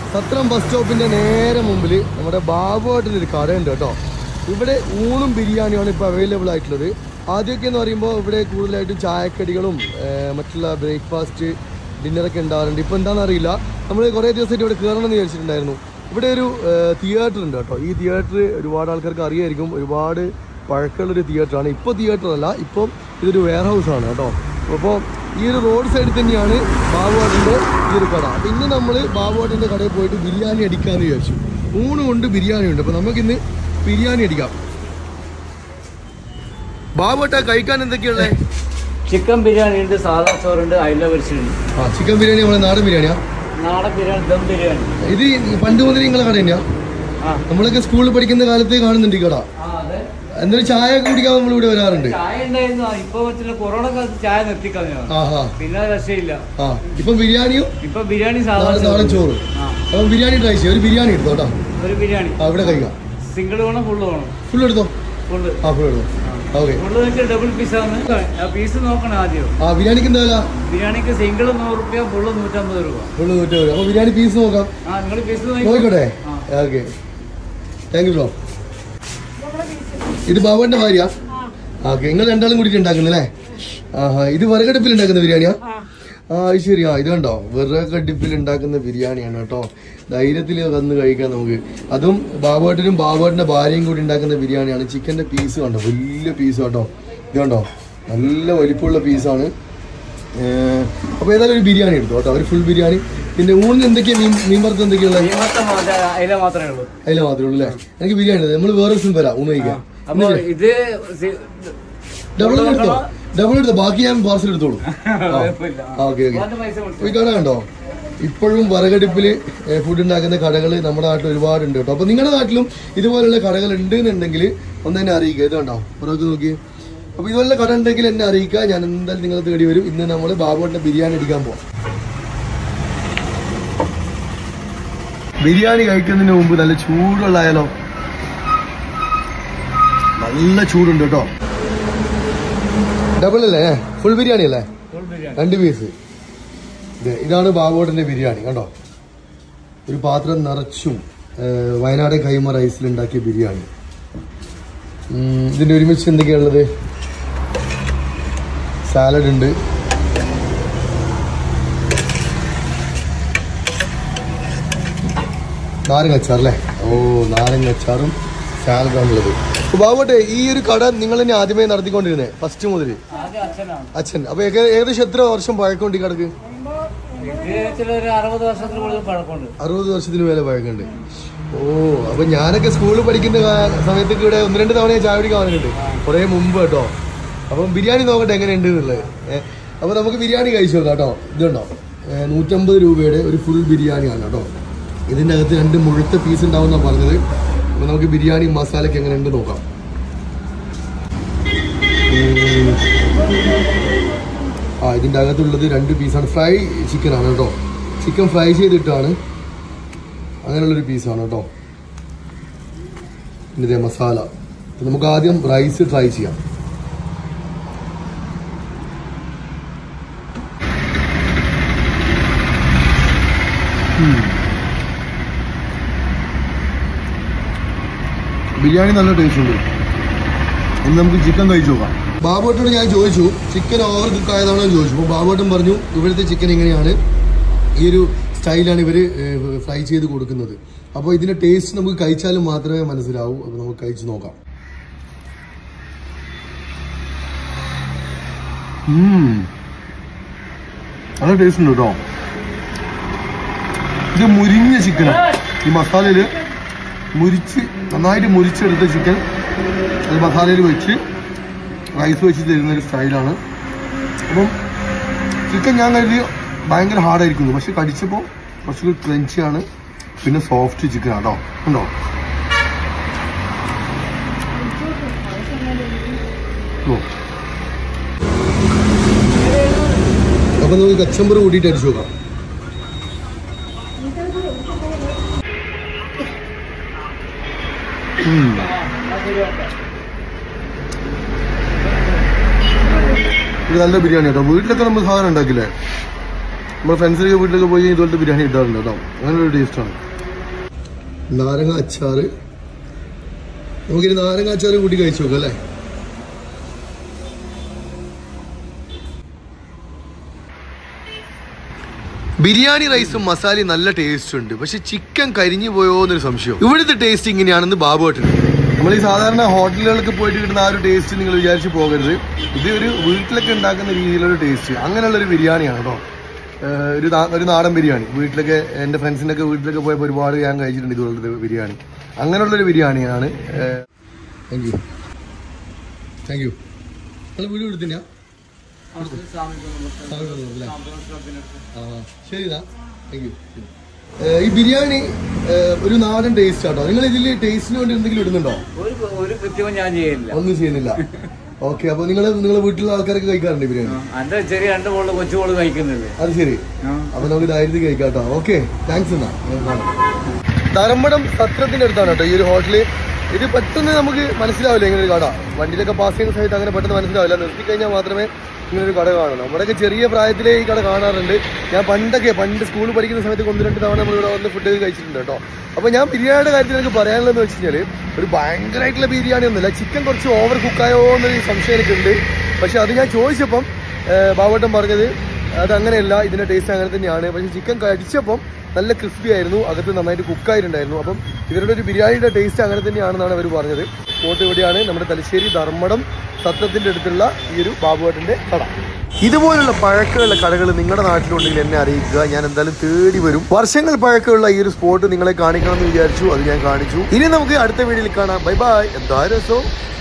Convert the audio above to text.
സത്രം bus സ്റ്റോപ്പിന്റെ നേരെ മുമ്പിൽ നമ്മുടെ ബാബുവായിട്ടൊരു ഒരു കടയുണ്ട് കേട്ടോ ഇവിടെ ഊണും ബിരിയാണിയാണ് ഇപ്പോൾ അവൈലബിൾ ആയിട്ടുള്ളത് ആദ്യമൊക്കെ എന്ന് പറയുമ്പോൾ ഇവിടെ കൂടുതലായിട്ട് ചായക്കടികളും ഏർ, മറ്റുള്ള ബ്രേക്ക്ഫാസ്റ്റ് ഡിന്നറൊക്കെ ഉണ്ടാവാറുണ്ട് ഇപ്പോൾ എന്താണെന്ന് അറിയില്ല നമ്മൾ കുറേ ദിവസമായിട്ട് ഇവിടെ കയറണം എന്ന് വിചാരിച്ചിട്ടുണ്ടായിരുന്നു ഇവിടെ ഒരു തിയേറ്റർ ഉണ്ട് കേട്ടോ ഈ തിയേറ്റർ ഒരുപാട് ആൾക്കാർക്ക് അറിയായിരിക്കും ഒരുപാട് പഴക്കമുള്ളൊരു തിയേറ്ററാണ് ഇപ്പോൾ തിയേറ്റർ അല്ല ഇപ്പോൾ ഇതൊരു വെയർ ഹൗസ് ആണ് കേട്ടോ അപ്പോൾ ഈ ഒരു റോഡ് സൈഡിൽ തന്നെയാണ് ബാബുവാട്ടിൻ്റെ ഈ ഒരു കട അപ്പോൾ ഇന്ന് നമ്മൾ ബാബുവാട്ടിൻ്റെ കടയിൽ പോയിട്ട് ബിരിയാണി അടിക്കാമെന്ന് വിചാരിച്ചു ഊണ് കൊണ്ട് ബിരിയാണി ഉണ്ട് അപ്പോൾ നമുക്കിന്ന് ബിരിയാണി അടിക്കാം ബാബുവാട്ട കഴിക്കാൻ എന്തൊക്കെയുള്ളത് ചിക്കൻ ബിരിയാണി ഉണ്ട് സാധാ ചോറുണ്ട് അയില പൊരിച്ചിട്ടുണ്ട് ആ ചിക്കൻ ബിരിയാണി നമ്മളെ നാടൻ ബിരിയാണിയാ നാടൻ ബിരിയാണി ദം ബിരിയാണി ഇത് ഈ പണ്ട് മുതൽ നിങ്ങളെ കട തന്നെയാ ആ നമ്മളൊക്കെ സ്കൂളിൽ പഠിക്കുന്ന കാലത്ത് കാണുന്നുണ്ട് ഈ കട ആ അതെ എന്തായാലും ചായ ഒക്കെ കുടിക്കാൻ നമ്മൾ ഇവിടെ വരാറുണ്ട് ചായ ഉണ്ടായിരുന്നു ഇപ്പൊ പറ്റില്ല കൊറോണ കാലത്ത് ചായ നിർത്തിക്കളഞ്ഞു ആ ഹാ പിന്നെ രക്ഷയില്ല ആ ഇപ്പം ബിരിയാണിയും ഇപ്പൊ ബിരിയാണി സാധാ നാടൻ നാടൻ ചോറ് ആ അപ്പം ബിരിയാണി ട്രൈ ചെയ്യാം ഒരു ബിരിയാണി എടുത്തോ കേട്ടോ ഒരു ബിരിയാണി ആ ഇവിടെ കഴിക്കാം സിംഗിൾ വേണം ഫുള്ള് വേണം ഫുൾ എടുത്തോ ഫുള്ള് ആ ഫുൾ എടുത്തോ ഓക്കെ ഫുള്ള് വെച്ച് ഡബിൾ പീസാണ് പീസ് നോക്കണം ആദ്യം ആ ബിരിയാണിക്ക് എന്താ വില ബിരിയാണിക്ക് സിംഗിൾ നൂറ് റുപ്യ ഫുള്ള് നൂറ്റമ്പത് രൂപ ഫുള്ള് നൂറ്റി വരും അപ്പോൾ ബിരിയാണി പീസ് നോക്കാം ആ നിങ്ങൾ പീസ് നോക്കിക്കോട്ടെ ആ. ഓക്കെ താങ്ക് യു ബ്രോ ഇത് ബാബുവിന്റെ ഭാര്യ ഓക്കെ നിങ്ങൾ രണ്ടാളും കൂടിയിട്ട് ഉണ്ടാക്കുന്നല്ലേ ആഹാ ഇത് വിറകടുപ്പിൽ ഉണ്ടാക്കുന്ന ബിരിയാണിയാ ആ അത് ശരി ആ ഇത് കണ്ടോ വിറകടുപ്പിൽ ഉണ്ടാക്കുന്ന ബിരിയാണിയാണ് കേട്ടോ ധൈര്യത്തിൽ വന്ന് കഴിക്കാം നമുക്ക് അതും ബാബുവേട്ടനും ബാബുവേട്ടൻ്റെ ഭാര്യയും കൂടി ഉണ്ടാക്കുന്ന ബിരിയാണിയാണ് ചിക്കൻ്റെ പീസ് കണ്ടോ വലിയ പീസ് കേട്ടോ ഇത് കണ്ടോ നല്ല വലിപ്പമുള്ള പീസാണ് അപ്പോൾ ഏതായാലും ഒരു ബിരിയാണി എടുത്തു കേട്ടോ ഒരു ഫുൾ ബിരിയാണി പിന്നെ ഊണിന് എന്തൊക്കെയാണ് മീൻ മീൻ വറുത്ത് എന്തൊക്കെയുള്ളത് ഈ മാത്രം അയില മാത്രമേ ഉള്ളൂ അതിലെ മാത്രമേ ഉള്ളൂ അല്ലേ എനിക്ക് ബിരിയാണി നമ്മൾ വേറെ ദിവസം വരാം ഊണ് കഴിക്കാൻ അപ്പൊ ഇത് സി- ഡബിൾ എടുത്തോ ഡബിൾ എടുത്തോ ബാക്കി ഞാൻ പാർസൽ എടുത്തോളൂ കുഴപ്പമില്ല. ഓക്കെ ഓക്കെ അതിന്റെ പൈസ കൊടുത്തു. ഈ കട കണ്ടോ ഇപ്പോഴും വിറകടുപ്പിൽ ഫുഡ് ഉണ്ടാക്കുന്ന കടകൾ നമ്മുടെ നാട്ടിൽ ഒരുപാടുണ്ട് കേട്ടോ അപ്പൊ നിങ്ങളുടെ നാട്ടിലും ഇതുപോലുള്ള കടകൾ ഉണ്ട് എന്നുണ്ടെങ്കിൽ ഒന്ന് എന്നെ അറിയിക്കുക ഇത് കണ്ടോ പുറത്ത് നോക്കി അപ്പൊ ഇതുപോലുള്ള കട ഉണ്ടെങ്കിൽ എന്നെ അറിയിക്കുക ഞാൻ എന്തായാലും നിങ്ങളെ തേടി വരും ഇന്ന് നമ്മൾ ബാബുവിന്റെ ബിരിയാണി അടിക്കാൻ പോവാം ബിരിയാണി കഴിക്കുന്നതിന് മുമ്പ് നല്ല ചൂടുള്ളായാലോ നല്ല ചൂടുണ്ട് കേട്ടോ ഡബിൾ അല്ലേ ഫുൾ ബിരിയാണി അല്ലേ ഫുൾ ബിരിയാണി രണ്ട് പീസ് ഇത് ഇതാണ് ബാബുവേട്ടൻ്റെ ബിരിയാണി കണ്ടോ ഒരു പാത്രം നിറച്ചും ഏഹ്, വയനാട് കൈമ റൈസിൽ ഉണ്ടാക്കിയ ബിരിയാണി ഉം, ഇതിന്റെ ഒരുമിച്ച് എന്തൊക്കെയാണുള്ളത് സാലഡ് ഉണ്ട് നാരങ്ങ അച്ചാർ അല്ലേ ഓ നാരങ്ങ അച്ചാറും സാലഡാണുള്ളത് ബാബുട്ടെ ഈ ഒരു കട നിങ്ങൾ തന്നെ ആദ്യമേ നടത്തിക്കൊണ്ടിരുന്നേ ഫസ്റ്റ് മുതൽ ആദ്യം അച്ഛനാണ് അച്ഛൻ അപ്പൊ ഏക- ഏകദേശം എത്ര വർഷം പഴക്കമുണ്ട് ഈ കടക്ക് ഇത് ചില ഒരു അറുപത് വർഷത്തിന് കൂടുതൽ പഴക്കമുണ്ട് അറുപത് വർഷത്തിന് മേലെ പഴക്കമുണ്ട് ഓ അപ്പൊ ഞാനൊക്കെ സ്കൂളിൽ പഠിക്കുന്ന കാ- സമയത്തൊക്കെ ഇവിടെ ഒന്ന് രണ്ട് തവണ ഞാൻ ചായ കുടിക്കാൻ വന്നിട്ടുണ്ട് കുറെ മുമ്പ് കേട്ടോ അപ്പം ബിരിയാണി നോക്കട്ടെ എങ്ങനെയുണ്ട് എന്നുള്ളത് ഏഹ് അപ്പൊ നമുക്ക് ബിരിയാണി കഴിച്ചു നോക്കാം കേട്ടോ ഇതുണ്ടോ ഏഹ് നൂറ്റമ്പത് രൂപയുടെ ഒരു ഫുൾ ബിരിയാണിയാണ് കേട്ടോ ഇതിൻ്റെ അകത്ത് രണ്ട് മുഴുത്ത പീസ് ഉണ്ടാവും എന്നാണ് പറഞ്ഞത് അപ്പൊ നമുക്ക് ബിരിയാണി മസാലയ്ക്ക് എങ്ങനെയുണ്ട് നോക്കാം ഉം. ആ ഇതിൻ്റെ അകത്തുള്ളത് രണ്ട് പീസാണ് ഫ്രൈ ചിക്കൻ ആണ് കേട്ടോ ചിക്കൻ ഫ്രൈ ചെയ്തിട്ടാണ് അങ്ങനെയുള്ളൊരു പീസാണ് കേട്ടോ പിന്നെ ഇതേ മസാല അപ്പൊ നമുക്ക് ആദ്യം റൈസ് ട്രൈ ചെയ്യാം ഉം. ബിരിയാണി നല്ല ടേസ്റ്റ് ഉണ്ട് ഇനി നമുക്ക് ചിക്കൻ കഴിച്ചു നോക്കാം ബാബുട്ടോട് ഞാൻ ചോദിച്ചു ചിക്കൻ ഓവർ കുക്ക് ആയതാണോ എന്ന് ചോദിച്ചു അപ്പോൾ ബാബുട്ടൻ പറഞ്ഞു ഇവിടുത്തെ ചിക്കൻ ഇങ്ങനെയാണ് ഈ ഒരു സ്റ്റൈലാണ് ഇവർ ഫ്രൈ ചെയ്ത് കൊടുക്കുന്നത് അപ്പോൾ ഇതിന്റെ ടേസ്റ്റ് നമുക്ക് കഴിച്ചാലും മാത്രമേ മനസ്സിലാവൂ അപ്പോൾ നമുക്ക് കഴിച്ച് നോക്കാം ഉം. നല്ല ടേസ്റ്റ് ഉണ്ട് കേട്ടോ ഇത് മുരിഞ്ഞ ചിക്കനാണ് ഈ മസാലയിൽ മുരിച്ച് നന്നായിട്ട് മുരിച്ചെടുത്ത ചിക്കൻ അത് മസാലയിൽ വെച്ച് റൈസ് വെച്ച് തരുന്ന ഒരു സ്റ്റൈലാണ് അപ്പം ചിക്കൻ ഞാൻ കരുതി ഭയങ്കര ഹാർഡായിരിക്കുന്നു പക്ഷെ കടിച്ചപ്പോൾ കുറച്ചുകൂടി ക്രഞ്ചിയാണ് പിന്നെ സോഫ്റ്റ് ചിക്കൻ ആട്ടോ ഉണ്ടോ ഓ. അപ്പൊ നമുക്ക് കച്ചമ്പർ കൂട്ടിയിട്ട് അടിച്ചു നോക്കാം ഉം. ഇത് നല്ല ബിരിയാണി കേട്ടോ വീട്ടിലൊക്കെ നമ്മൾ സാധനം ഉണ്ടാക്കില്ലേ നമ്മുടെ ഫ്രണ്ട്സിലൊക്കെ വീട്ടിലൊക്കെ പോയി ഇതുപോലത്തെ ബിരിയാണി ഇടാറുണ്ട് കേട്ടോ അങ്ങനെ ഒരു ടേസ്റ്റാണ് നാരങ്ങ അച്ചാറ് നമുക്കിനി നാരങ്ങ അച്ചാറ് കൂട്ടി കഴിച്ചു നോക്കാം അല്ലേ ബിരിയാണി റൈസും മസാലയും നല്ല ടേസ്റ്റ് ഉണ്ട് പക്ഷെ ചിക്കൻ കരിഞ്ഞു പോയോ എന്നൊരു സംശയം ഇവിടുത്തെ ടേസ്റ്റ് ഇങ്ങനെയാണെന്ന് ബാബു ഏട്ടൻ നമ്മൾ ഈ സാധാരണ ഹോട്ടലുകളിലൊക്കെ പോയിട്ട് കിട്ടുന്ന ആ ഒരു ടേസ്റ്റ് നിങ്ങൾ വിചാരിച്ച് പോകരുത് ഇത് ഒരു വീട്ടിലൊക്കെ ഉണ്ടാക്കുന്ന രീതിയിലുള്ള ടേസ്റ്റ് അങ്ങനെയുള്ള ഒരു ബിരിയാണിയാണ് കേട്ടോ ഏഹ് ഒരു നാ- ഒരു നാടൻ ബിരിയാണി വീട്ടിലൊക്കെ എൻ്റെ ഫ്രണ്ട്സിൻ്റെ ഒക്കെ വീട്ടിലൊക്കെ പോയപ്പോൾ ഒരുപാട് ഞാൻ കഴിച്ചിട്ടുണ്ട് ഇതുപോലത്തെ ബിരിയാണി അങ്ങനെയുള്ളൊരു ബിരിയാണിയാണ് താങ്ക് യു താങ്ക് യു നിങ്ങൾ വീട് കൊടുത്തില്ല ശരിതാ താങ്ക് യു ഈ ബിരിയാണി ഏഹ്, ഒരു നാടൻ ടേസ്റ്റ് ആട്ടോ നിങ്ങൾ ഇതിൽ ടേസ്റ്റിന് വേണ്ടി എന്തെങ്കിലും ഇടുന്നുണ്ടോ ഒരു ഒരു കൃത്യവും ഞാൻ ചെയ്യില്ല ഒന്നും ചെയ്യുന്നില്ല ഓക്കെ അപ്പൊ നിങ്ങൾ നിങ്ങളെ വീട്ടിലുള്ള ആൾക്കാരൊക്കെ കഴിക്കാറുണ്ട് ഈ ബിരിയാണി എന്റെ ചെറിയ രണ്ട് മോള് കൊച്ചു മോള് കഴിക്കുന്നുണ്ട് അത് ശരി ആ. അപ്പൊ നമുക്ക് ധൈര്യത്തിൽ കഴിക്കാം കേട്ടോ ഓക്കെ താങ്ക്സ് എന്നാ ധർമ്മടം സത്രത്തിന്റെ അടുത്താണ് കേട്ടോ ഈ ഒരു ഹോട്ടല് ഇത് പെട്ടെന്ന് നമുക്ക് മനസ്സിലാവില്ല ഇങ്ങനെ ഒരു കട വണ്ടിയിലൊക്കെ പാസ് ചെയ്യുന്ന സമയത്ത് അങ്ങനെ പെട്ടെന്ന് മനസ്സിലാവില്ല നിർത്തി കഴിഞ്ഞാൽ മാത്രമേ ഇങ്ങനെ ഒരു കട കാണൂ നമ്മുടെയൊക്കെ ചെറിയ പ്രായത്തിലേ ഈ കട കാണാറുണ്ട് ഞാൻ പണ്ടൊക്കെ പണ്ട് സ്കൂളിൽ പഠിക്കുന്ന സമയത്ത് ഒന്ന് രണ്ട് തവണ നമ്മൾ ഇവിടെ വന്ന് ഫുഡ് കഴിച്ചിട്ടുണ്ട് കേട്ടോ അപ്പോൾ ഞാൻ ബിരിയാണിയുടെ കാര്യത്തിൽ എനിക്ക് പറയാനുള്ളതെന്ന് വെച്ച് കഴിഞ്ഞാൽ ഒരു ഭയങ്കരമായിട്ടുള്ള ബിരിയാണി ഒന്നുമില്ല ചിക്കൻ കുറച്ച് ഓവർ കുക്കായോ എന്നൊരു സംശയം എനിക്കുണ്ട് പക്ഷെ അത് ഞാൻ ചോദിച്ചപ്പം ഏഹ്, ബാബുട്ടൻ പറഞ്ഞത് അത് അങ്ങനെയല്ല ഇതിന്റെ ടേസ്റ്റ് അങ്ങനെ തന്നെയാണ് പക്ഷേ ചിക്കൻ കടിച്ചപ്പം നല്ല ക്രിസ്പി ആയിരുന്നു അകത്ത് നന്നായിട്ട് കുക്കായിട്ടുണ്ടായിരുന്നു അപ്പം ഇവരുടെ ഒരു ബിരിയാണിയുടെ ടേസ്റ്റ് അങ്ങനെ തന്നെയാണെന്നാണ് അവർ പറഞ്ഞത് സ്പോട്ട് ഇവിടെയാണ് നമ്മുടെ തലശ്ശേരി ധർമ്മടം സത്രത്തിന്റെ അടുത്തുള്ള ഈ ഒരു ബാബുവേട്ടന്റെ കട ഇതുപോലുള്ള പഴക്കമുള്ള കടകൾ നിങ്ങളുടെ നാട്ടിലുണ്ടെങ്കിൽ എന്നെ അറിയിക്കുക ഞാൻ എന്തായാലും തേടി വരും വർഷങ്ങൾ പഴക്കമുള്ള ഈ ഒരു സ്പോട്ട് നിങ്ങളെ കാണിക്കണം എന്ന് വിചാരിച്ചു അത് ഞാൻ കാണിച്ചു ഇനി നമുക്ക് അടുത്ത വീഡിയോയിൽ കാണാം ബൈ ബൈ എന്താ രസം